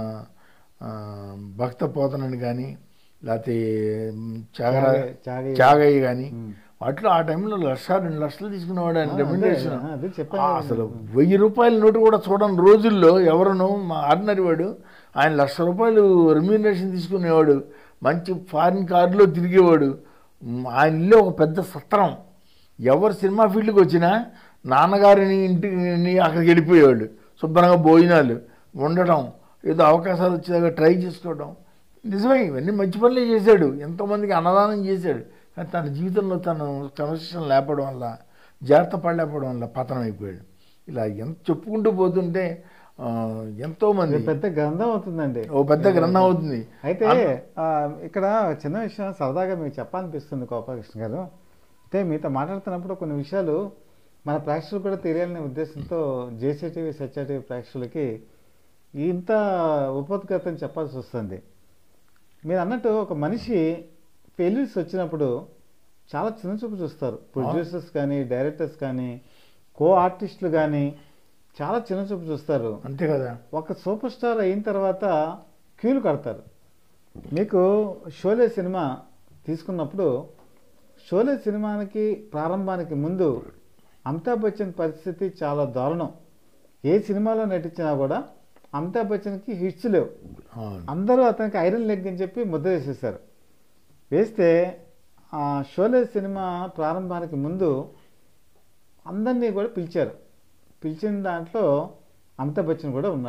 ఆ, భక్త పోతనని కానీ లేకపోతే త్యాగరా త్యాగయ్య- త్యాగయ్య. త్యాగయ్య కానీ ఉమ్. వాటిలో ఆ టైంలో లక్ష రెండు లక్షలు తీసుకునేవాడు ఆయన ఆ, అదే, రెమ్యునరేషన్ ఆ, అదే చెప్పాను ఆ, కదా. అసలు వెయ్యి రూపాయల నోటు కూడా చూడని రోజుల్లో ఎవరును మా ఆర్డినరీ వాడు ఆయన లక్ష రూపాయలు రెమ్యూనరేషన్ తీసుకునేవాడు మంచి ఫారిన్ కార్డులో తిరిగేవాడు మ్, ఆయన ఇల్లు ఒక పెద్ద సత్రం ఎవరు సినిమా ఫీల్డ్కి వచ్చినా నాన్నగారిని ఇంటిని అక్కడికి వెళ్ళిపోయేవాళ్ళు శుభ్రంగా భోజనాలు ఉండటం ఏదో అవకాశాలు వచ్చేదాకా ట్రై చేసుకోవడం నిజమే ఇవన్నీ మంచి పనులే చేశాడు ఎంతోమందికి అన్నదానం చేశాడు కానీ తన జీవితంలో తను క్రమశిక్షణ లేపడం వల్ల జాగ్రత్త పడలేకపోవడం వల్ల పతనం అయిపోయాడు ఇలా ఎంత చెప్పుకుంటూ పోతుంటే ఆ, ఎంతోమంది ఇది పెద్ద గ్రంథం అవుతుందండి ఓ పెద్ద గ్రంథం అవుతుంది అయితే ఆ, ఇక్కడ చిన్న విషయం సరదాగా మీకు చెప్పాలనిపిస్తుంది గోపాలకృష్ణ గారు అంటే మీతో మాట్లాడుతున్నప్పుడు కొన్ని విషయాలు మన ప్రేక్షకులు కూడా తెలియాలనే ఉద్దేశంతో జేసీ టీవీ సత్య టీవీ ప్రేక్షకులకి ఇంత ఉపోద్ఘాతం చెప్పాల్సి వస్తుంది మీరు అన్నట్టు ఒక మనిషి ఫెయిల్యూర్స్ వచ్చినప్పుడు చాలా చిన్న చూపు చూస్తారు ప్రొడ్యూసర్స్ కానీ డైరెక్టర్స్ కానీ కో ఆర్టిస్టులు కానీ చాలా చిన్న చూపు చూస్తారు అంతే కదా ఒక సూపర్ స్టార్ అయిన తర్వాత క్యూలు కడతారు మీకు షోలే సినిమా తీసుకున్నప్పుడు షోలే సినిమానికి ప్రారంభానికి ముందు అమితాబ్ బచ్చన్ పరిస్థితి చాలా దారుణం ఏ సినిమాలో నటించినా కూడా అమితాబ్ బచ్చన్కి హిట్స్ లేవు అవును అందరూ అతనికి ఐరన్ లెగ్ అని చెప్పి ముద్ర వేసేసారు వేస్తే ఆ షోలే సినిమా ప్రారంభానికి ముందు అందరినీ కూడా పిలిచారు పిలిచిన దాంట్లో అమితాబ్ బచ్చన్ కూడా ఉన్నాడు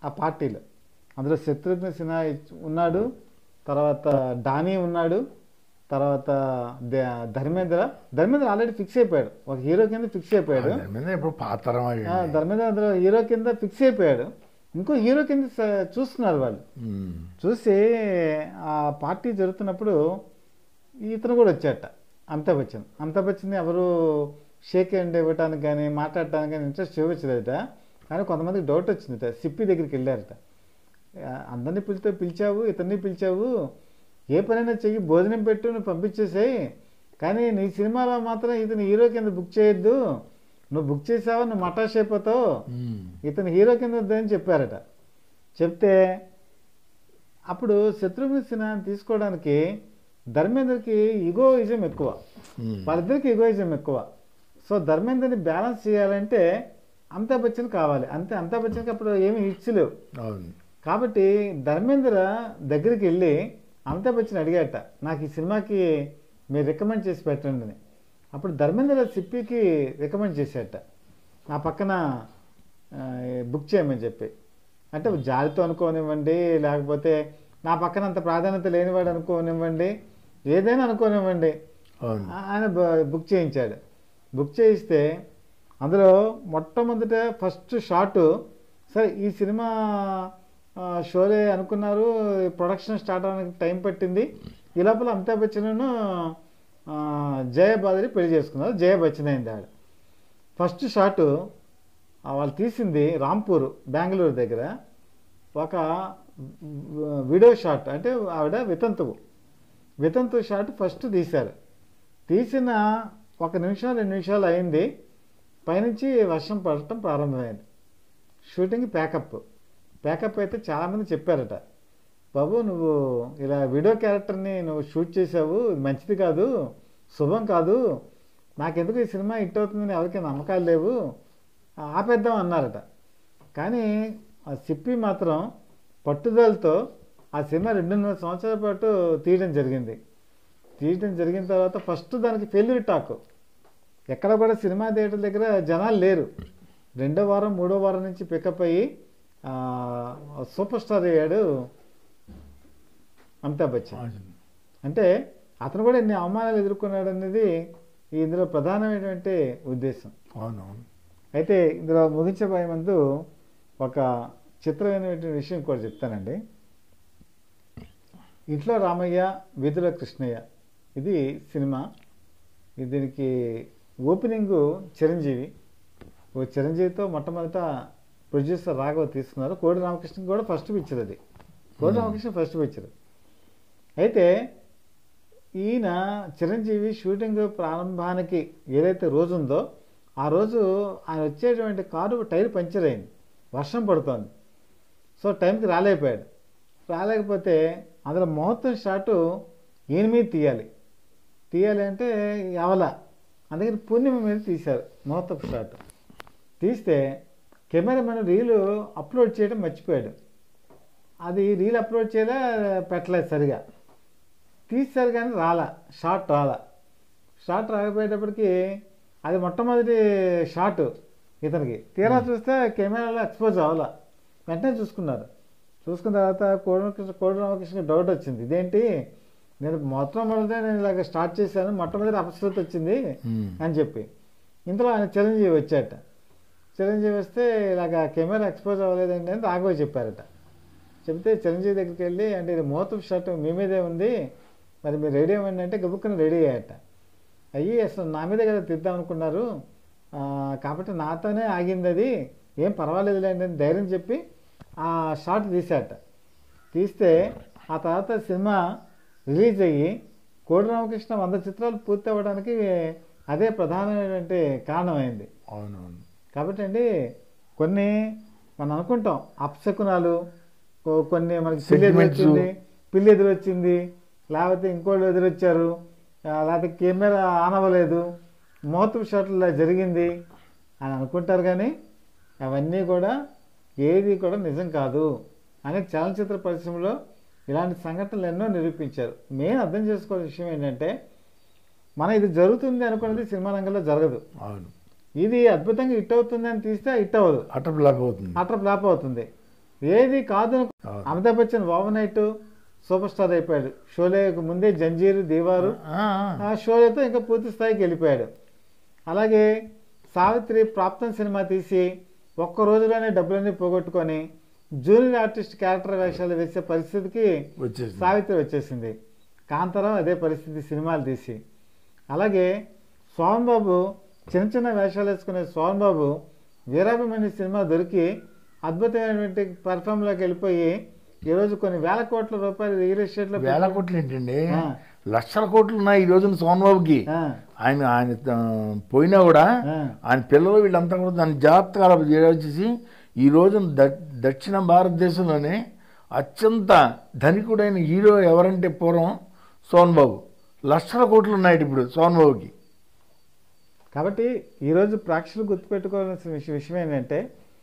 ఆ పార్టీలో అందులో శత్రుఘ్న సిన్హా ఇచ్- ఉన్నాడు తర్వాత డానీ ఉన్నాడు తర్వాత ద- ధర్మేంద్ర ధర్మేంద్ర ఆల్రెడీ ఫిక్స్ అయిపోయాడు ఒక హీరో కింద ఫిక్స్ అయిపోయాడు దాని మీద ఇప్పుడు పాతరం వాడండి. ఆ, ధర్మేంద్ర అందులో హీరో కింద ఫిక్స్ అయిపోయాడు ఇంకో హీరో కింద స- చూస్తున్నారు వాళ్ళు ఉమ్. చూసి ఆ పార్టీ జరుగుతున్నప్పుడు ఇతను కూడా వచ్చాట అమితాబ్ బచ్చన్ అమితాబ్ బచ్చన్ ఎవరు షేక్ హ్యాండ్ ఇవ్వటానికి కానీ మాట్లాడటానికి కానీ ఇంట్రెస్ట్ చూపించలేదట కానీ కొంతమందికి డౌట్ వచ్చిందట సిప్పి దగ్గరికి వెళ్ళారట ఆ, అందరినీ పిలితే పిలిచావు ఇతన్ని పిలిచావు ఏ పనైనా చెయ్యి భోజనం పెట్టు నువ్వు పంపించేసేయి కానీ నీ సినిమాలో మాత్రం ఇతను హీరో కింద బుక్ చేయొద్దు నువ్వు బుక్ చేసావా నువ్వు మటాష్ అయిపోతావు ఉమ్. ఇతను హీరో కింద వద్దని చెప్పారట చెప్తే అప్పుడు శత్రుఘ్న సిన్హాని తీసుకోవడానికి ధర్మేంద్రకి ఈగోయిజం ఎక్కువ ఉమ్. వాళ్ళిద్దరికి ఈగోయిజం ఎక్కువ సో ధర్మేంద్రని బ్యాలెన్స్ చేయాలంటే అమితాబ్ బచ్చన్ కావాలి అంతే అమితాబ్ బచ్చన్కి అప్పుడు ఏమీ హిట్స్ లేవు అవును కాబట్టి ధర్మేంద్ర దగ్గరికి వెళ్ళి అమితాబ్ బచ్చన్ అడిగాట నాకు ఈ సినిమాకి మీరు రికమెండ్ చేసి పెట్టండి అని అప్పుడు ధర్మేంద్ర సిప్పికి రికమెండ్ చేశాట నా పక్కన ఆ, బుక్ చేయమని చెప్పి అంటే జాలితో అనుకోనివ్వండి లేకపోతే నా పక్కన అంత ప్రాధాన్యత లేనివాడు అనుకోనివ్వండి ఏదైనా అనుకోనివ్వండి అవును ఆ- ఆయన బ- బుక్ చేయించాడు బుక్ చేయిస్తే అందులో మొట్టమొదట ఫస్ట్ షాటు సరే ఈ సినిమా ఆ, షోలే అనుకున్నారు ప్రొడక్షన్ స్టార్ట్ అవడానికి టైం పట్టింది ఈ లోపల అమితాబ్ బచ్చన్ జయ బాదరి పెళ్లి చేసుకున్నారు జయ బచ్చన్ అయింది ఆవిడ ఫస్ట్ షాటు ఆ, వాళ్ళు తీసింది రాంపూర్ బెంగళూరు దగ్గర ఒక వ- వీడియో షాట్ అంటే ఆవిడ వితంతువు వితంతు షాట్ ఫస్ట్ తీశారు తీసిన ఒక నిమిషం రెండు నిమిషాలు అయింది పైనుంచి వర్షం పడటం ప్రారంభమైంది షూటింగ్ ప్యాకప్ ప్యాకప్ అయితే చాలామంది చెప్పారట బాబు నువ్వు ఇలా వీడియో క్యారెక్టర్ని నువ్వు షూట్ చేసావు ఇది మంచిది కాదు శుభం కాదు నాకెందుకు ఈ సినిమా హిట్ అవుతుందని ఎవరికి నమ్మకాలు లేవు ఆపేద్దాం అన్నారట కానీ ఆ సిప్పి మాత్రం పట్టుదలతో ఆ సినిమా రెండున్నర సంవత్సరాల పాటు తీయడం జరిగింది తీయడం జరిగిన తర్వాత ఫస్ట్ దానికి ఫెయిల్యూర్ టాక్ ఎక్కడ కూడా సినిమా థియేటర్ దగ్గర జనాలు లేరు రెండో వారం మూడో వారం నుంచి పికప్ అయ్యి ఆ, సూపర్ స్టార్ అయ్యాడు అమితాబ్ బచ్చన్ అవును. అంటే అతను కూడా ఎన్ని అవమానాలు ఎదుర్కొన్నాడు అనేది ఈ ఇందులో ప్రధానమైనటువంటి ఉద్దేశం అవునవును అయితే ఇందులో ముగించబోయే ముందు ఒక చిత్రమైనటువంటి విషయం కూడా చెప్తానండి ఇంట్లో రామయ్య వీధిలో కృష్ణయ్య ఇది సినిమా ఇది దీనికి ఓపెనింగ్ చిరంజీవి ఓ చిరంజీవితో మొట్టమొదట ప్రొడ్యూసర్ రాఘవ తీసుకున్నారు కోడి రామకృష్ణ కూడా ఫస్ట్ పిక్చర్ అది కోడి Hmm. రామకృష్ణ ఫస్ట్ పిక్చర్ అయితే ఈయన చిరంజీవి షూటింగ్ ప్రారంభానికి ఏదైతే రోజు ఉందో ఆ రోజు ఆయన వచ్చేటువంటి కారు టైర్ పంచర్ అయింది వర్షం పడుతోంది సో టైంకి రాలేకపోయాడు రాలేకపోతే అందులో ముహూర్తం షాటు ఈయన మీద తీయాలి తీయాలి అంటే అవల అందుకని పూర్ణిమ మీద తీశారు ముహూర్తపు షాట్ తీస్తే కెమెరామెన్ రీలు అప్లోడ్ చేయడం మర్చిపోయాడు అది రీల్ అప్లోడ్ చేయలే పెట్టలేదు సరిగా తీశారు కానీ రాలా షాట్ రాలా షాట్ రాకపోయేటప్పటికి అది మొట్టమొదటి షాట్ ఇతనికి తీరా చూస్తే కెమెరాలో ఎక్స్పోజ్ అవ్వాల వెంటనే చూసుకున్నారు చూసుకున్న తర్వాత కోడి కోడి రామకృష్ణ డౌట్ వచ్చింది ఇదేంటి నేను మొత్తం మొదట నేను ఇలాగ స్టార్ట్ చేశాను మొట్టమొదటి అపశృతి వచ్చింది ఉమ్. అని చెప్పి ఇంతలో ఆయన చిరంజీవి వచ్చాట చిరంజీవి వస్తే ఇలాగ కెమెరా ఎక్స్పోజ్ అవ్వలేదండి అని రాఘవ చెప్పారట చెప్తే చిరంజీవి దగ్గరికి వెళ్ళి అంటే ఇది మోతపు షర్ట్ మీ మీదే ఉంది మరి మీరు రెడీ అవ్వండి అంటే గబుక్కున రెడీ అయ్యాట అయ్యి అసలు నా మీద కదా తీద్దాం అనుకున్నారు ఆ, కాబట్టి నాతోనే ఆగింది అది ఏం పర్వాలేదులేండి అని ధైర్యం చెప్పి ఆ షాట్ తీశాట తీస్తే ఆ తర్వాత సినిమా రిలీజ్ అయ్యి కోడి రామకృష్ణ వంద చిత్రాలు పూర్తి అవ్వడానికి అదే ప్రధానమైనటువంటి కారణమైంది అవునవును కాబట్టి అండి కొన్ని మనం అనుకుంటాం అపశకునాలు కొ- కొన్ని మనకి పిల్లి ఎదురు Sentiments. వచ్చింది పిల్లి ఎదురు వచ్చింది లేకపోతే ఇంకోళ్ళు ఎదురొచ్చారు ఆ, లేకపోతే కెమెరా ఆనవలేదు మోతపు షాట్లు జరిగింది అని అనుకుంటారు కానీ అవన్నీ కూడా ఏది కూడా నిజం కాదు అని చలనచిత్ర పరిశ్రమలో ఇలాంటి సంఘటనలు ఎన్నో నిరూపించారు మెయిన్ అర్థం చేసుకోవాల్సిన విషయం ఏంటంటే మనం ఇది జరుగుతుంది అనుకున్నది సినిమా రంగంలో జరగదు అవును ఇది అద్భుతంగా హిట్ అవుతుంది అని తీస్తే హిట్ అవ్వదు అటర్ బ్లాక్ అవుతుంది అట్ర ఫ్లాప్ అవుతుంది ఏది కాదు అవును. Amitabh Bachchan overnight superstar అయిపోయాడు షోలేకు ముందే జంజీరు దీవారు ఆ, ఆ షోలతో ఇంకా పూర్తి స్థాయికి వెళ్ళిపోయాడు అలాగే సావిత్రి ప్రాప్తం సినిమా తీసి ఒక్క రోజులోనే డబ్బులన్నీ పోగొట్టుకొని జూనియర్ ఆర్టిస్ట్ క్యారెక్టర్ వేషాలు వేసే పరిస్థితికి వచ్చేసింది సావిత్రి వచ్చేసింది కాంతారావు అదే పరిస్థితి సినిమాలు తీసి అలాగే సోమన్ బాబు చిన్న చిన్న వేషాలు వేసుకునే సోమన్ బాబు వీరాభిమన్యు సినిమా దొరికి అద్భుతమైనటువంటి పెర్ఫామ్లోకి వెళ్ళిపోయి ఈరోజు కొన్ని వేల కోట్ల రూపాయలు రియల్ ఎస్టేట్లో వేల కోట్లు ఏంటండి ఆ. లక్షల కోట్లు ఉన్నాయి ఈ రోజున సోమన్ బాబుకి ఆ, ఆయన ఆయన ఆ, పోయినా కూడా ఆ. ఆయన పిల్లలు వీళ్ళంతా కూడా దాన్ని జాగ్రత్తగా వచ్చేసి ఈ రోజున ద- దక్షిణ భారతదేశంలోనే అత్యంత ధనికుడైన హీరో ఎవరంటే పూర్వం సోన్ బాబు లక్షల కోట్లు ఉన్నాయి ఇప్పుడు సోన్ బాబుకి కాబట్టి ఈరోజు ప్రేక్షకులు గుర్తుపెట్టుకోవాల్సిన విషయం విషయం ఏంటంటే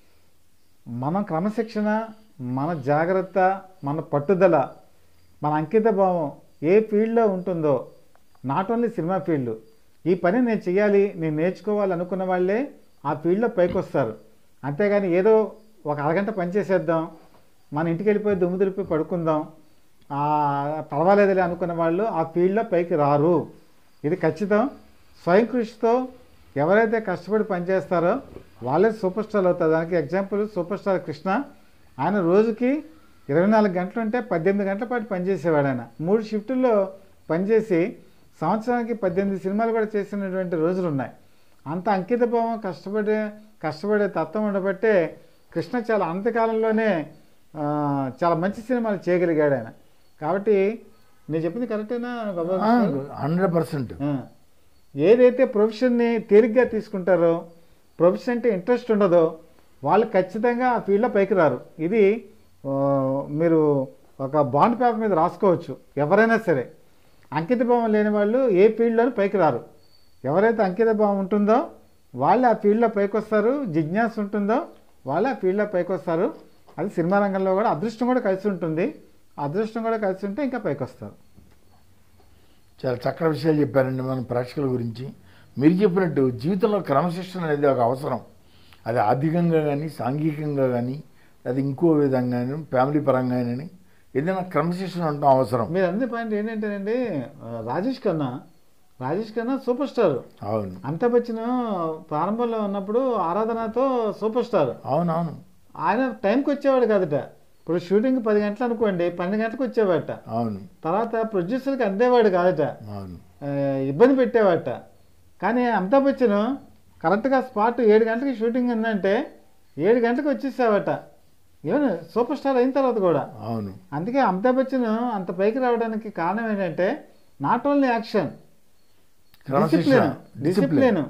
మన క్రమశిక్షణ మన జాగ్రత్త మన పట్టుదల మన అంకిత భావం ఏ ఫీల్డ్లో ఉంటుందో నాట్ ఓన్లీ సినిమా ఫీల్డ్ ఈ పని నేను చేయాలి నేను నేర్చుకోవాలి అనుకున్న వాళ్ళే ఆ ఫీల్డ్లో పైకి వస్తారు అంతేగాని ఏదో ఒక అరగంట పని చేసేద్దాం మన ఇంటికి వెళ్ళిపోయి దుమ్ము దులిపి పడుకుందాం ఆ, పర్వాలేదులే అనుకున్న వాళ్ళు ఆ ఫీల్డ్లో పైకి రారు ఇది ఖచ్చితం స్వయం కృషితో ఎవరైతే కష్టపడి పనిచేస్తారో వాళ్ళే సూపర్ స్టార్ అవుతారు దానికి ఎగ్జాంపుల్ సూపర్ స్టార్ కృష్ణ ఆయన రోజుకి ఇరవై నాలుగు గంటలు ఉంటే పద్దెనిమిది గంటల పాటు పనిచేసేవాడు ఆయన మూడు షిఫ్టుల్లో పనిచేసి సంవత్సరానికి పద్దెనిమిది సినిమాలు కూడా చేసినటువంటి రోజులు ఉన్నాయి అంత అంకిత భావం కష్టపడే కష్టపడే తత్వం ఉండబట్టే కృష్ణ చాలా అంతకాలంలోనే ఆ, చాలా మంచి సినిమాలు చేయగలిగాడు ఆయన కాబట్టి నేను చెప్పింది కరెక్టేనా బాబా హండ్రెడ్ పర్సెంట్ ఆ. ఏదైతే ప్రొఫెషన్ని తేలిగ్గా తీసుకుంటారో ప్రొఫెషన్ అంటే ఇంట్రెస్ట్ ఉండదో వాళ్ళు ఖచ్చితంగా ఆ ఫీల్డ్లో పైకి రారు ఇది ఆ, మీరు ఒక బాండ్ పేపర్ మీద రాసుకోవచ్చు ఎవరైనా సరే అంకిత భావం లేని వాళ్ళు ఏ ఫీల్డ్లోనూ పైకి రారు ఎవరైతే అంకిత భావం ఉంటుందో వాళ్ళు ఆ ఫీల్డ్లో పైకి వస్తారు జిజ్ఞాస ఉంటుందో వాళ్ళు ఆ ఫీల్డ్లో పైకి వస్తారు అది సినిమా రంగంలో కూడా అదృష్టం కూడా కలిసి ఉంటుంది అదృష్టం కూడా కలిసి ఉంటే ఇంకా పైకి వస్తారు చాలా చక్కటి విషయాలు చెప్పారండి మన ప్రేక్షకుల గురించి మీరు చెప్పినట్టు జీవితంలో క్రమశిక్షణ అనేది ఒక అవసరం అది ఆర్థికంగా కానీ సాంఘికంగా కానీ అది ఇంకో విధంగా ఫ్యామిలీ పరంగా కానీ ఏదైనా క్రమశిక్షణ ఉండటం అవసరం మీరు అందే పాయింట్ ఏంటంటేనండి ఆ, రాజేష్ ఖన్నా రాజేష్ ఖన్నా సూపర్ స్టార్ అవును అమితాబ్ బచ్చన్ ప్రారంభంలో ఉన్నప్పుడు ఆరాధనతో సూపర్ స్టార్ అవునవును ఆయన టైంకి వచ్చేవాడు కాదట ఇప్పుడు షూటింగ్ పది గంటలు అనుకోండి పన్నెండు గంటలకు వచ్చేవాడట అవును తర్వాత ప్రొడ్యూసర్కి అందేవాడు కాదట అవును ఆ, ఇబ్బంది పెట్టేవాడట కానీ అమితాబ్ బచ్చన్ కరెక్ట్గా స్పాట్ ఏడు గంటలకి షూటింగ్ ఉందంటే ఏడు గంటలకు వచ్చేసావట ఏమన్నా సూపర్ స్టార్ అయిన తర్వాత కూడా అవును అందుకే అమితాబ్ బచ్చన్ అంత పైకి రావడానికి కారణం ఏంటంటే నాట్ ఓన్లీ యాక్షన్ క్రమశిక్షణ డిసిప్లిన్ డిసిప్లిన్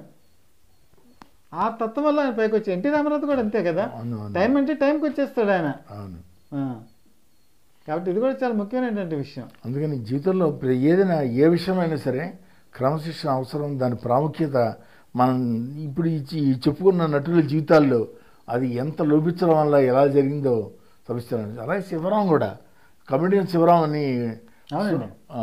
ఆ తత్వం వల్ల ఆయన పైకి వచ్చి ఎన్టీ రామారావు కూడా అంతే కదా అవును అవును టైం అంటే టైంకి వచ్చేస్తాడు ఆయన అవును ఆ. కాబట్టి ఇది కూడా చాలా ముఖ్యమైనటువంటి విషయం అందుకని జీవితంలో ప్ర- ఏదైనా ఏ విషయమైనా సరే క్రమశిక్షణ అవసరం దాని ప్రాముఖ్యత మనం ఇప్పుడు ఈ చి- ఈ చెప్పుకున్న నటుల జీవితాల్లో అది ఎంత లోపించడం వల్ల ఎలా జరిగిందో సవిస్తాను అలాగే శివరాం కూడా కమెడియన్ శివరాం అని అవునండి ఆ,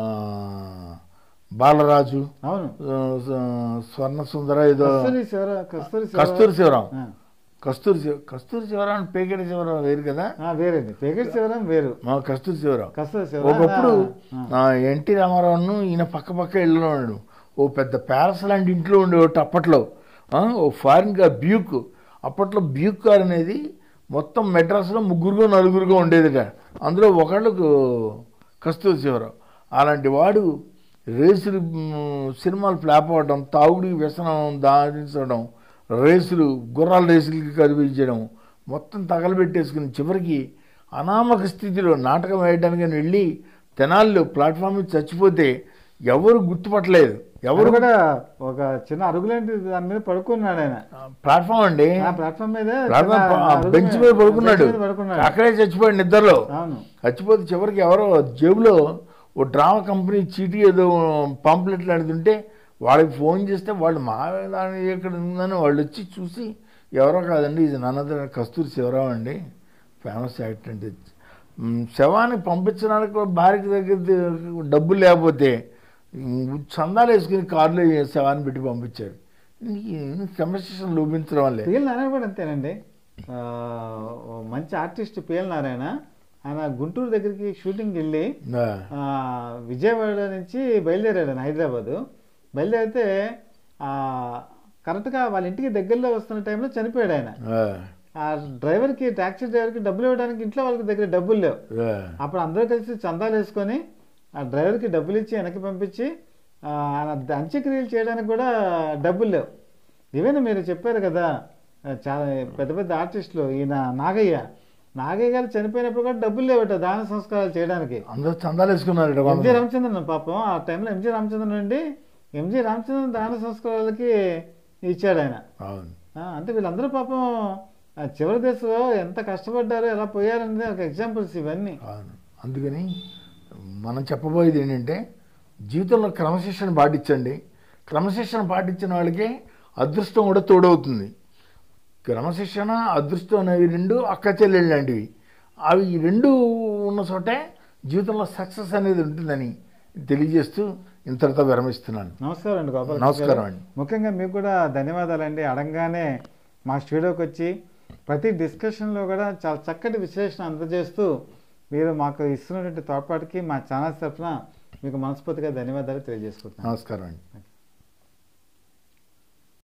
బాలరాజు అవును ఆ, స- స్వర్ణ సుందర ఏదో కస్తూరి శివరా కస్తూరి శివరా- కస్తూరి శివరాం ఆ. కస్తూరి శివ కస్తూరి శివరాం పేకెట శివరాం వేరు కదా ఆ, వేరేది పేకెట్ శివరం వేరు మా కస్తూరి శివరాం కస్తూరి శివరాం ఒకప్పుడు ఆ, ఆ, ఎన్టీ రామారావును ఈయన పక్క పక్క ఇళ్ళలో ఉన్నాడు ఓ పెద్ద ప్యాలెస్ లాంటి ఇంట్లో ఉండేవాడు అప్పట్లో ఆ, ఓ ఫారిన్గా బ్యూక్ అప్పట్లో బ్యూక్ కార్ అనేది మొత్తం మెడ్రాస్లో ముగ్గురుగా నలుగురుగా ఉండేదిట అందులో ఒకళ్ళకు కస్తూరి శివరావు అలాంటి వాడు రేసులు మ్, సినిమాలు ఫ్లాప్ అవ్వడం తాగుడికి వ్యసనం దాడించడం రేసులు గుర్రాల రేసులకి కనిపించడం మొత్తం తగలబెట్టేసుకుని చివరికి అనామక స్థితిలో నాటకం వేయడానికి వెళ్ళి తెనాల్లో ప్లాట్ఫామ్ మీద చచ్చిపోతే ఎవరు గుర్తుపట్టలేదు ఎవరు ఎవరు కూడా ఒక చిన్న అరుగులాంటి దాని మీద పడుకున్నాడు ఆయన ప్లాట్ఫామ్ అండి ఆ ప్లాట్ఫామ్ మీద ప్లాట్ఫామ్ చిన్న ప- అరుగు బెంచ్ మీద పడుకున్నాడు బెంచ్ మీద పడుకున్నాడు అక్కడే చచ్చిపోయాడు నిద్రలో అవును చచ్చిపోతే చివరికి ఎవరో జేబులో ఓ డ్రామా కంపెనీ చీటీ ఏదో పాంప్లెట్లు అడుగుతుంటే వాళ్ళకి ఫోన్ చేస్తే వాళ్ళు మా దాని ఎక్కడ ఉందని వాళ్ళు వచ్చి చూసి ఎవరో కాదండి ఇది నన్నద కస్తూరి శివరావు అండి ఫేమస్ యాక్టర్ అంటే మ్, శవాన్ని పంపించడానికి కూడా భార్య దగ్గర ద- డబ్బులు లేకపోతే మ్, చందాలు వేసుకుని కారులో శవాన్ని పెట్టి పంపించారు ఈ క్రమశిక్షణ లోపించడం వల్లే రియల్ నారాయణ కూడా అంతేనండి ఆ, ఓ మంచి ఆర్టిస్ట్ పిఎల్ నారాయణ ఆయన గుంటూరు దగ్గరికి షూటింగ్ వెళ్ళి ఆ, ఆ, విజయవాడ నుంచి బయలుదేరాడు ఆయన హైదరాబాదు బయలుదేరితే ఆ, కరెక్ట్గా వాళ్ళ ఇంటికి దగ్గరలో వస్తున్న టైంలో చనిపోయాడు ఆయన ఆ, ఆ డ్రైవర్కి ట్యాక్సీ డ్రైవర్కి డబ్బులు ఇవ్వడానికి ఇంట్లో వాళ్ళకి దగ్గర డబ్బులు లేవు ఆ, అప్పుడు అందరూ కలిసి చందాలు వేసుకొని ఆ డ్రైవర్కి డబ్బులు ఇచ్చి వెనక్కి పంపించి ఆ, ఆయన అంత్యక్రియలు చేయడానికి కూడా డబ్బులు లేవు ఈవెన్ మీరు చెప్పారు కదా ఆ, చాలా పెద్ద పెద్ద ఆర్టిస్టులు ఈయన నాగయ్య నాగయ్య గారు చనిపోయినప్పుడు కూడా డబ్బులు లేవట దాన సంస్కారాలు చేయడానికి అందరూ చందాలు వేసుకున్నారు ఈడ ఎంజి కొంతమంది. రామచంద్రన్ పాపం ఆ టైంలో ఎంజి రామచంద్రన్ అండి ఎంజి రామచంద్రన్ దాన సంస్కారాలకి ఇచ్చాడు ఆయన అవును ఆ, అంటే వీళ్ళందరూ పాపం ఆ చివరి దశలో ఎంత కష్టపడ్డారో ఎలా పోయారనేది ఒక ఎగ్జాంపుల్స్ ఇవన్నీ అవును అందుకని మనం చెప్పబోయేది ఏంటంటే జీవితంలో క్రమశిక్షణ పాటించండి క్రమశిక్షణ పాటించిన వాళ్ళకి అదృష్టం కూడా తోడవుతుంది క్రమశిక్షణ అదృష్టం అనేవి రెండు అక్క చెల్లెళ్ళు లాంటివి అవి ఈ రెండు ఉన్న చోటే జీవితంలో సక్సెస్ అనేది ఉంటుందని తెలియజేస్తూ ఇంతటితో విరమిస్తున్నాను నమస్కారం అండి గోపాల్ నమస్కారం అండి. ముఖ్యంగా మీకు కూడా ధన్యవాదాలండి అడగగానే మా స్టూడియోకి వచ్చి ప్రతి డిస్కషన్లో కూడా చాలా చక్కటి విశ్లేషణ అందజేస్తూ మీరు మాకు ఇస్తున్నటువంటి తోడ్పాటుకి మా ఛానల్ తరఫున మీకు మనస్ఫూర్తిగా ధన్యవాదాలు తెలియజేసుకుంటున్నాను నమస్కారం అండి